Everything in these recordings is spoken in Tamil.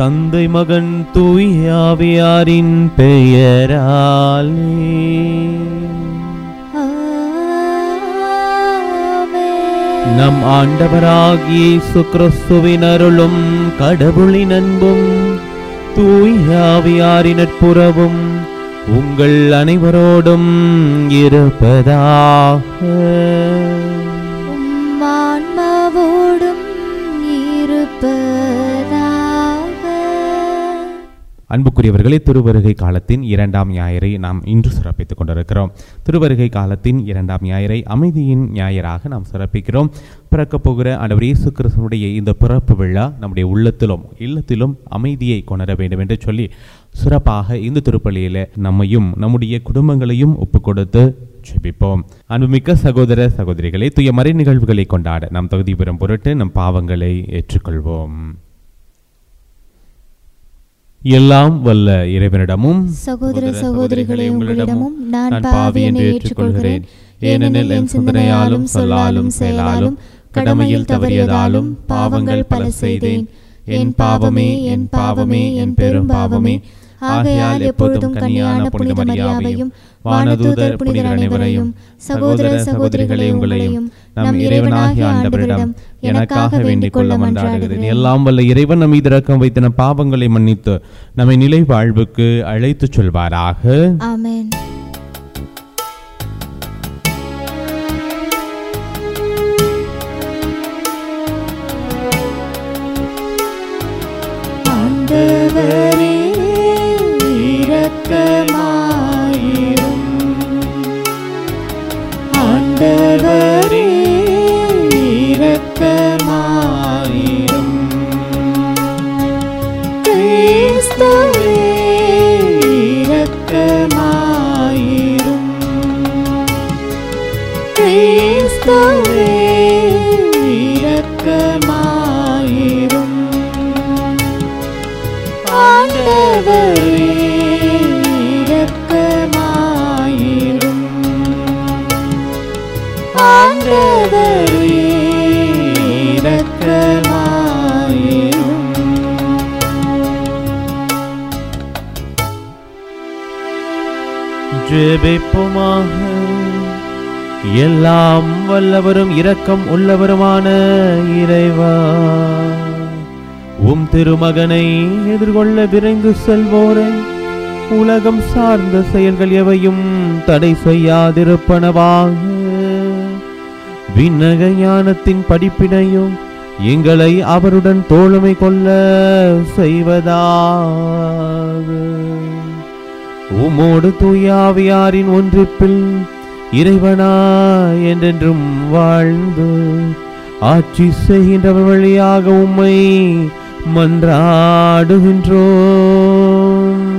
தந்தை மகன் தூயாவியாரின் பெயராலே ஆமென். நம் ஆண்டவராகிய இயேசு கிறிஸ்துவின் அருளும் கடவுளின் அன்பும் தூயாவியாரின் நட்புறவும் உங்கள் அனைவரோடும் இருப்பதாக உம் ஆன்மாவோடும் இருப்பதாக அன்புக்குரியவர்களே திருவருகை காலத்தின் இரண்டாம் ஞாயிறை நாம் இன்று சிறப்பித்துக் கொண்டிருக்கிறோம் திருவருகை காலத்தின் இரண்டாம் ஞாயிறை அமைதியின் ஞாயிறாக நாம் சிறப்பிக்கிறோம் பிறக்கப் போகிற ஆண்டவர் இயேசு கிறிஸ்துவனுடைய இந்த பிறப்பு விழா நம்முடைய உள்ளத்திலும் இல்லத்திலும் அமைதியை கொணர வேண்டும் என்று சொல்லி சிறப்பாக இந்த திருப்பலியில நம்மையும் நம்முடைய குடும்பங்களையும் ஒப்புக் கொடுத்து ஜெபிப்போம் அன்புமிக்க சகோதர சகோதரிகளை தூய மறை நிகழ்வுகளை கொண்டாட நாம் தகுதி பெறும் பொருட்டு நம் பாவங்களை ஏற்றுக்கொள்வோம் எல்லாம் வல்ல இறைவனிடமும் சகோதர சகோதரிகளே உங்களிடமும் நான் பாவி என்று ஏற்றுக்கொள்கிறேன் ஏனெனில் என் சிந்தனையாலும் சொல்லாலும் செயலாலும் கடமையில் தவறியதாலும் பாவங்கள் பல செய்தேன் என் பாவமே என் பாவமே என் பெரும் பாவமே ஆகையால் எப்பொழுதும் கன்னியான புனித மரியாவையும் வானதூதர் புனிதர் அனைவரையும் சகோதர சகோதரிகளே உங்களையும் நம் இறைவனாகிய ஆண்டவரிடம் எனக்காக வேண்டிக் கொள்ள மன்றாடுகிறேன் எல்லாம் வல்ல இறைவன் நம் மீது இரக்கம் வைத்து நம் பாவங்களை மன்னித்து நம்மை நிலை வாழ்வுக்கு அழைத்துச் சொல்வாராக ஆமென் ஆண்டவரே இரக்கமாயிரும் ஆண்டவரே இரக்கமாயிரும் கிறிஸ்துவே இரக்கமாயிரும் கிறிஸ்துவே இரக்கமாயிரும் ஆண்டவரே இரக்கமாயிரும் ஆண்டவரே இரக்கமாயிரும் ஜெபிப்போமாக எல்லாம் வல்லவரும் இரக்கம் உள்ளவருமான இறைவா உம் திருமகனை எதிர்கொள்ள விரைந்து செல்வோரை உலகம் சார்ந்த செயல்கள் எவையும் தடை செய்யாதிருப்பனவாக விண்ணக ஞானத்தின் படிப்பினையும் எங்களை அவருடன் தோழமை கொள்ள செய்வதாக உமோடு தூயாவியாரின் ஒன்றிப்பில் இறைவனா என்றென்றும் வாழ்ந்து ஆட்சி செய்கின்றவர் வழியாக உம்மை மன்றாடுகின்றோம்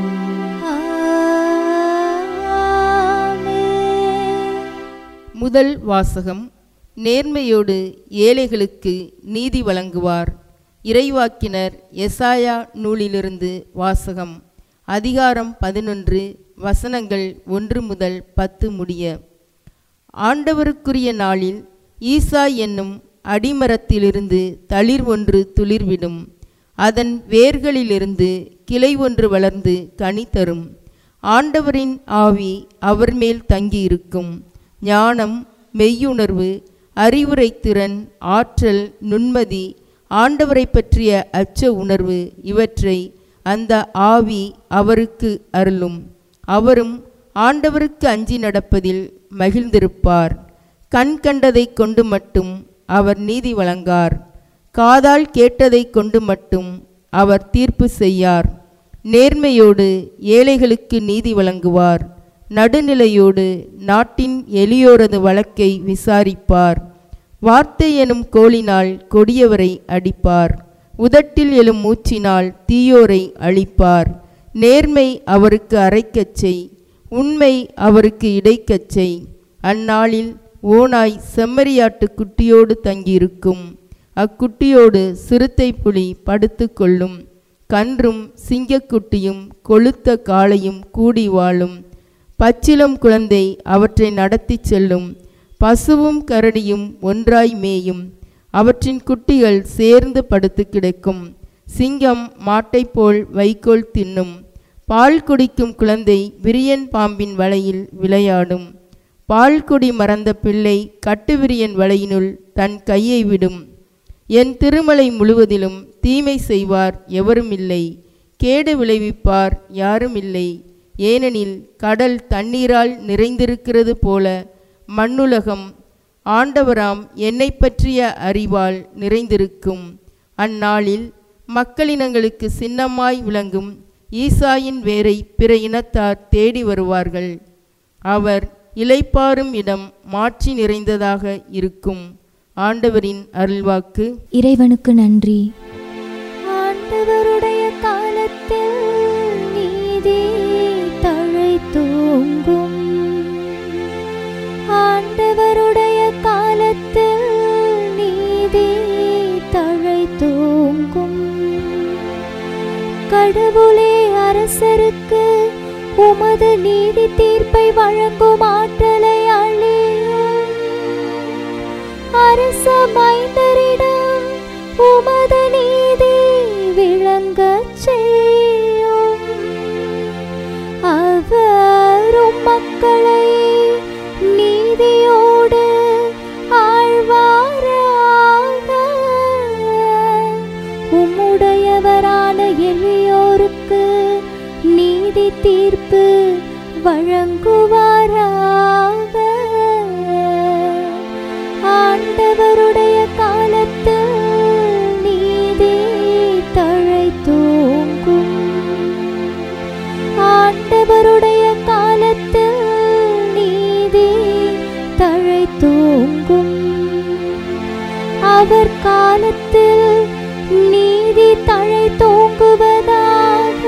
ஆமென் முதல் வாசகம் நேர்மையோடு ஏழைகளுக்கு நீதி வழங்குவார் இறைவாக்கினர் எசாயா நூலிலிருந்து வாசகம் அதிகாரம் பதினொன்று வசனங்கள் ஒன்று முதல் பத்து முடிய ஆண்டவருக்குரிய நாளில் ஈசா என்னும் அடிமரத்திலிருந்து தளிர் ஒன்று துளிர்விடும் அதன் வேர்களிலிருந்து கிளை ஒன்று வளர்ந்து கனி தரும் ஆண்டவரின் ஆவி அவர் மேல் தங்கியிருக்கும் ஞானம் மெய்யுணர்வு அறிவுரைத்திறன் ஆற்றல் நுண்மதி ஆண்டவரை பற்றிய அச்ச உணர்வு இவற்றை அந்த ஆவி அவருக்கு அருளும் அவரும் ஆண்டவருக்கு அஞ்சி நடப்பதில் மகிழ்ந்திருப்பார் கண் கண்டதைக் கொண்டு மட்டும் அவர் நீதி வழங்கார் காதால் கேட்டதைக் கொண்டு மட்டும் அவர் தீர்ப்பு செய்யார் நேர்மையோடு ஏழைகளுக்கு நீதி வழங்குவார் நடுநிலையோடு நாட்டின் எளியோரது வழக்கை விசாரிப்பார் வார்த்தை எனும் கோலினால் கொடியவரை அடிப்பார் உதட்டில் எழும் மூச்சினால் தீயோரை அழிப்பார் நேர்மை அவருக்கு அரைக்கச் செய் உண்மை அவருக்கு இடைக்கச் செய் அந்நாளில் ஓனாய் செம்மறியாட்டு குட்டியோடு தங்கியிருக்கும் அக்குட்டியோடு சிறுத்தை புலி படுத்து கொள்ளும் கன்றும் சிங்கக்குட்டியும் கொளுத்த காளையும் கூடி வாழும் பச்சிலம் குழந்தை அவற்றை நடத்திச் செல்லும் பசுவும் கரடியும் ஒன்றாய் மேயும் அவற்றின் குட்டிகள் சேர்ந்து படுத்து கிடக்கும் சிங்கம் மாட்டைப் போல் வைக்கோல் தின்னும் பால் குடிக்கும் குழந்தை விரியன் பாம்பின் வலையில் விளையாடும் பால் குடி மறந்த பிள்ளை கட்டுவிரியன் வலையினுள் தன் கையை விடும் என் திருமலை முழுவதிலும் தீமை செய்வார் எவருமில்லை கேடு விளைவிப்பார் யாருமில்லை ஏனெனில் கடல் தண்ணீரால் நிறைந்திருக்கிறது போல மண்ணுலகம் ஆண்டவராம் என்னை பற்றிய அறிவால் நிறைந்திருக்கும் அந்நாளில் மக்களினங்களுக்கு சின்னமாய் விளங்கும் ஈசாயின் வேரை பிற இனத்தார் தேடி வருவார்கள் அவர் இலைப்பாரும் இடம் மாட்சி நிறைந்ததாக இருக்கும் ஆண்டவரின் அருள்வாக்கு இறைவனுக்கு நன்றி ஆண்டவருடைய காலத்தில் நீதி தழைத்தோங்கும் ஆண்டவருடைய காலத்தில் நீதி தழைத்தோங்கும் கடவுளே அரசருக்கு உமது நீதி தீர்ப்பை வழங்கும் ஆற்றலை அழியும் அரச மைந்தரிடம் உமது நீதி விளங்கச் செய்யும் அவரும் மக்களை நீதியோடு ஆழ்வாராக உம்முடையவரான எளியோருக்கு நீதி தீர்ப்பு வழங்குவாராக ஆண்டவருடைய காலத்தில் நீதி தழைத்தோங்கும் ஆண்டவருடைய காலத்தில் நீதி தழைத்தோங்கும் அவர் காலத்தில் நீதி தழைத்தோங்குவதாக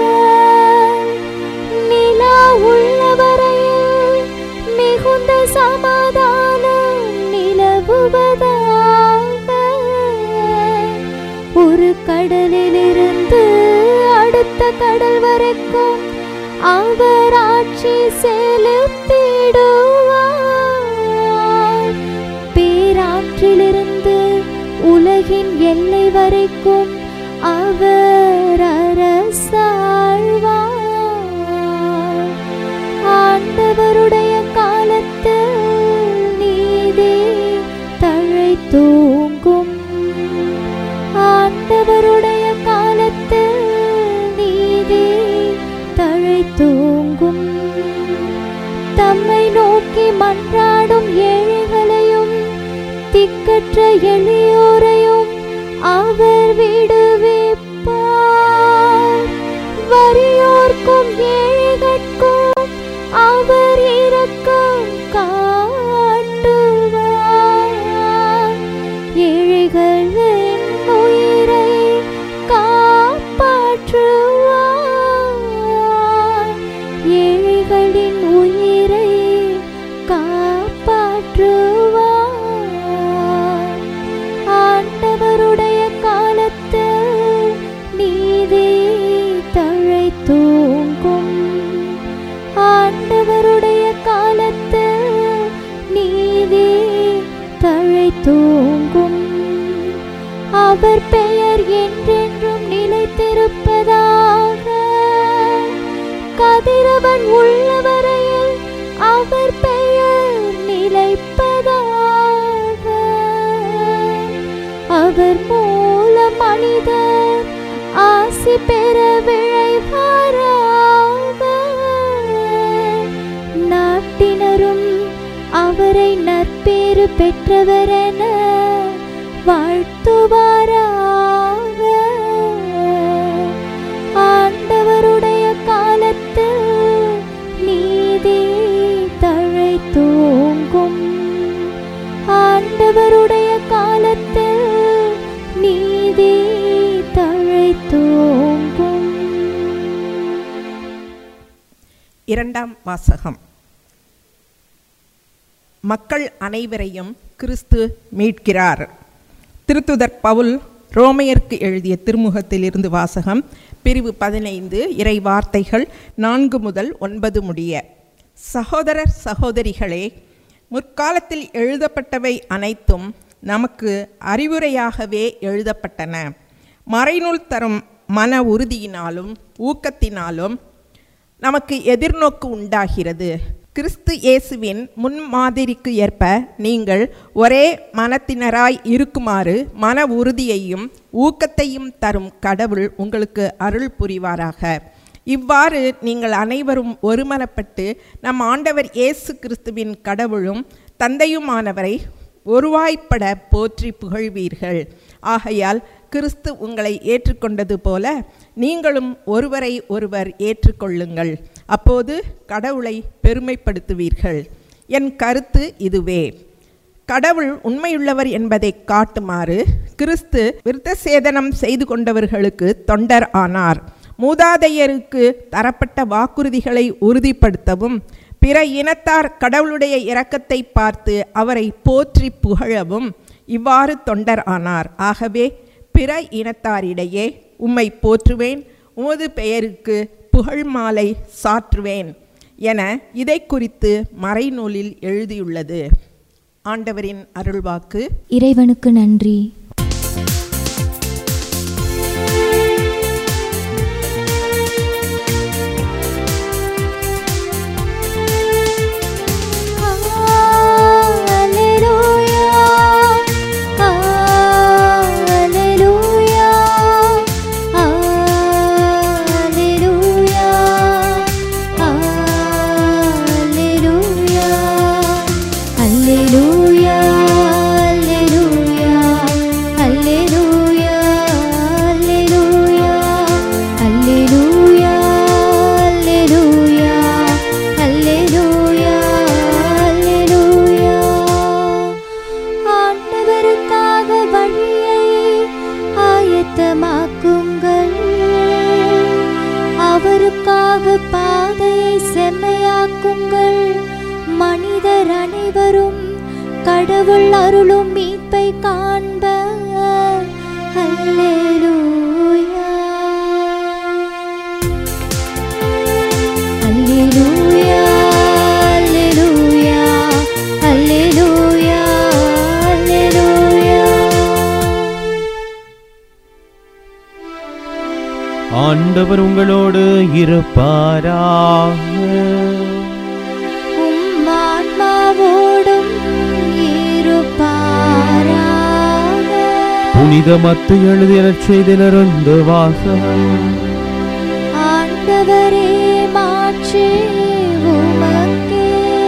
நிலா உள்ளவரையில் மிகுந்த சமாதானம் நிலவுவதாக ஒரு கடலிலிருந்து அடுத்த கடல் வரைக்கும் அவர் ஆட்சி செலுத்திடுவார் பேராற்றிலிருந்து உலகின் எல்லை வரைக்கும் அவர் அரசாழ்வார் ஆண்டவருடைய காலத்தில் நீதி தழைத்தோங்கும் ஆண்டவருடைய காலத்தில் நீதி தழைத்தோங்கும் தம்மை நோக்கி மன்றாடும் ஏழைகளையும் திக்கற்ற எளியோரையும் அவர் விடுவிப்பார் வறியோர்க்கும் ஏழைகட்கும் அவர் இரக்கம் காட்டுவார் ஏழைகளின் உயிரை காப்பாற்றுவார் ஏழைகளின் உயிரை காப்பாற்றுவார் ஆண்டவருடைய காலத்தில் நீதி தழைத்தோங்கும் ஆண்டவருடைய காலத்தில் நீதி தழைத்தோங்கும் அவர் பெயர் என்றென்றும் நிலைத்திருப்பதாக கதிரவன் உள்ளவரையில் அவர் பெயர் நிலைப்பதாக அவர் மூலம் மனிதர் ஆசி பெற விழைவாராக நாட்டினரும் அவரை நற்பேறு பெற்றவரென வாழ்த்துவாராக ஆண்டவருடைய காலத்தில் நீதி தழைத்தோங்கும் ஆண்டவருடைய காலத்தில் நீதி தழைத்தோங்கும் இரண்டாம் வாசகம் மக்கள் அனைவரையும் கிறிஸ்து மீட்கிறார் திருத்துதர் பவுல் ரோமையருக்கு எழுதிய திருமுகத்திலிருந்து வாசகம் பிரிவு பதினைந்து இறை வார்த்தைகள் நான்கு முதல் ஒன்பது முடிய சகோதரர் சகோதரிகளே முற்காலத்தில் எழுதப்பட்டவை அனைத்தும் நமக்கு அறிவுரையாகவே எழுதப்பட்டன மறைநூல் தரும் மன உறுதியினாலும் ஊக்கத்தினாலும் நமக்கு எதிர்நோக்கு உண்டாகிறது கிறிஸ்து இயேசுவின் முன்மாதிரிக்கு ஏற்ப நீங்கள் ஒரே மனத்தினராய் இருக்குமாறு மன உறுதியையும் ஊக்கத்தையும் தரும் கடவுள் உங்களுக்கு அருள் புரிவாராக இவ்வாறு நீங்கள் அனைவரும் ஒருமனப்பட்டு நம் ஆண்டவர் இயேசு கிறிஸ்துவின் கடவுளும் தந்தையுமானவரை ஒருவாய்ப்பட போற்றி புகழ்வீர்கள் ஆகையால் கிறிஸ்து உங்களை ஏற்றுக்கொண்டது போல நீங்களும் ஒருவரை ஒருவர் ஏற்றுக்கொள்ளுங்கள் அப்போது கடவுளை பெருமைப்படுத்துவீர்கள் என் கருத்து இதுவே கடவுள் உண்மையுள்ளவர் என்பதை காட்டுமாறு கிறிஸ்து விருத்த சேதனம் செய்து கொண்டவர்களுக்கு தொண்டர் ஆனார் மூதாதையருக்கு தரப்பட்ட வாக்குறுதிகளை உறுதிப்படுத்தவும் பிற இனத்தார் கடவுளுடைய இரக்கத்தை பார்த்து அவரை போற்றி புகழவும் இவ்வாறு தொண்டர் ஆனார் ஆகவே பிற இனத்தாரிடையே உம்மை போற்றுவேன் உமது பெயருக்கு புகழ் மாலை சாற்றுவேன் என இதை குறித்து மறைநூலில் எழுதியுள்ளது ஆண்டவரின் அருள்வாக்கு இறைவனுக்கு நன்றி ஆண்டவருக்காக வழியை ஆயத்தமாக்குங்கள் அவருக்காக பாதையை செம்மையாக்குங்கள் மனிதர் அனைவரும் கடவுள் அருளும் மீட்பை காண்ப அல்லேலூயா அல்லேலூயா அல்லேலூயா அல்லேலூயா அல்லேலூயா ஆண்டவர் உங்களோடு இருப்பாராக உம் ஆன்மாவோடும் இருப்பாராக புனித மத்து எழுதிய செய்திலிருந்து வாசகம் ஆண்டவரே மாற்றி உமக்கே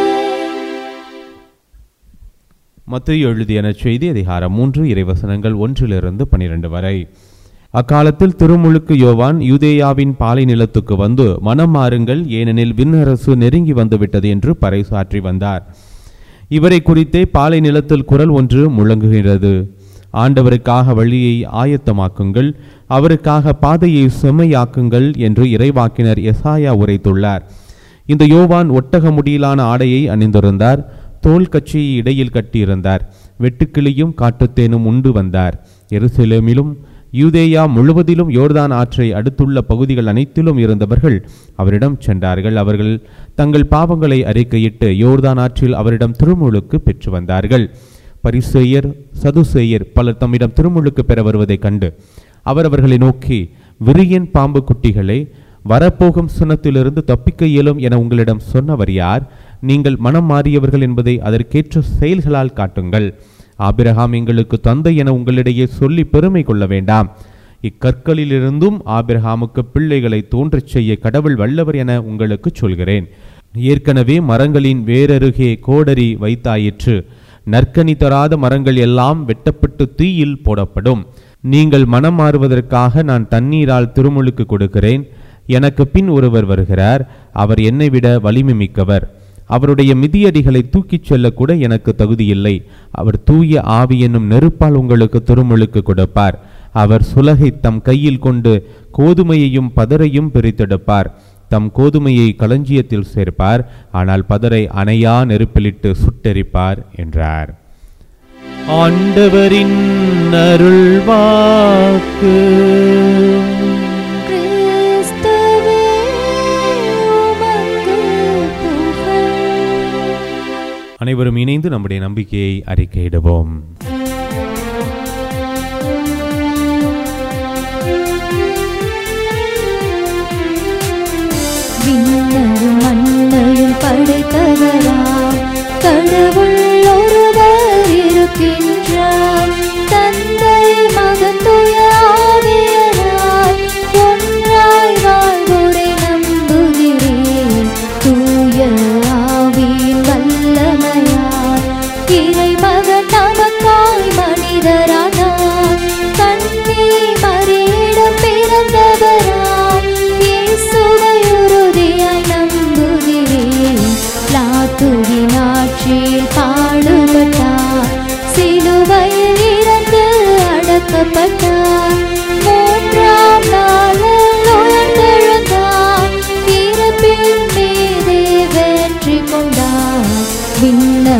மத்து எழுதிய செய்தி அதிகாரம் மூன்று இறைவசனங்கள் ஒன்றிலிருந்து பனிரெண்டு வரை அக்காலத்தில் திருமுழுக்கு யோவான் யூதேயாவின் பாலை நிலத்துக்கு வந்து மனம் மாறுங்கள் ஏனெனில் விண்ணரசு நெருங்கி வந்துவிட்டது என்று பறைசாற்றி வந்தார் இவரை குறித்தே பாலை நிலத்தில் குரல் ஒன்று முழங்குகிறது ஆண்டவருக்காக வழியை ஆயத்தமாக்குங்கள் அவருக்காக பாதையை செம்மையாக்குங்கள் என்று இறைவாக்கினர் எசாயா உரைத்துள்ளார் இந்த யோவான் ஒட்டக முடியிலான ஆடையை அணிந்திருந்தார் தோல் கட்சியை இடையில் கட்டியிருந்தார் வெட்டுக்கிளியும் காட்டுத்தேனும் உண்டு வந்தார் எருசலேமிலும் யூதேயா முழுவதிலும் யோர்தான் ஆற்றை அடுத்துள்ள பகுதிகள் அனைத்திலும் இருந்தவர்கள் அவரிடம் சென்றார்கள் அவர்கள் தங்கள் பாவங்களை அறிக்கையிட்டு யோர்தான் ஆற்றில் அவரிடம் திருமுழுக்கு பெற்று வந்தார்கள் பரிசேயர் சதுசேயர் பலர் தம்மிடம் திருமுழுக்கு பெற வருவதைக் கண்டு அவர் அவர்களை நோக்கி விரியன் பாம்பு குட்டிகளை வரப்போகும் சுனத்திலிருந்து தப்பிக்க இயலும் என உங்களிடம் சொன்னவர் யார் நீங்கள் மனம் மாறியவர்கள் என்பதை அதற்கேற்ற செயல்களால் காட்டுங்கள் ஆபிரகாம் எங்களுக்கு தந்தை என உங்களிடையே சொல்லி பெருமை கொள்ள வேண்டாம் இக்கற்களிலிருந்தும் ஆபிரகாமுக்கு பிள்ளைகளை தோன்றச் செய்ய கடவுள் வல்லவர் என உங்களுக்கு சொல்கிறேன் ஏற்கனவே மரங்களின் வேரருகே கோடரி வைத்தாயிற்று நற்கனி தராத மரங்கள் எல்லாம் வெட்டப்பட்டு தீயில் போடப்படும் நீங்கள் மனம் மாறுவதற்காக நான் தண்ணீரால் திருமுழுக்கு கொடுக்கிறேன் எனக்கு பின் ஒருவர் வருகிறார் அவர் என்னை விட வலிமை மிக்கவர் அவருடைய மிதியடிகளை தூக்கிச் செல்லக்கூட எனக்கு தகுதியில்லை அவர் தூய ஆவி என்னும் நெருப்பால் உங்களுக்கு திருமுழுக்கு கொடுப்பார் அவர் சுலகை தம் கையில் கொண்டு கோதுமையையும் பதரையும் பிரித்தெடுப்பார் தம் கோதுமையை களஞ்சியத்தில் சேர்ப்பார் ஆனால் பதரை அணையா நெருப்பிலிட்டு சுட்டெரிப்பார் என்றார் ஆண்டவரின் அருள்வாக்கு கிறிஸ்துவே உமக்கு புகழ் அனைவரும் இணைந்து நம்முடைய நம்பிக்கையை அறிக்கையிடுவோம்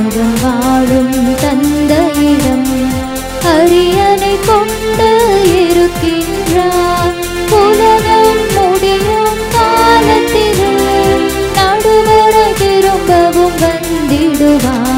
உலகம் வாழும் தந்தையிடம் அரியணை கொண்டு இருக்கின்றார் உலகம் முடியும் காலத்திலே நடுவர திரும்பவும் வந்திடுவார்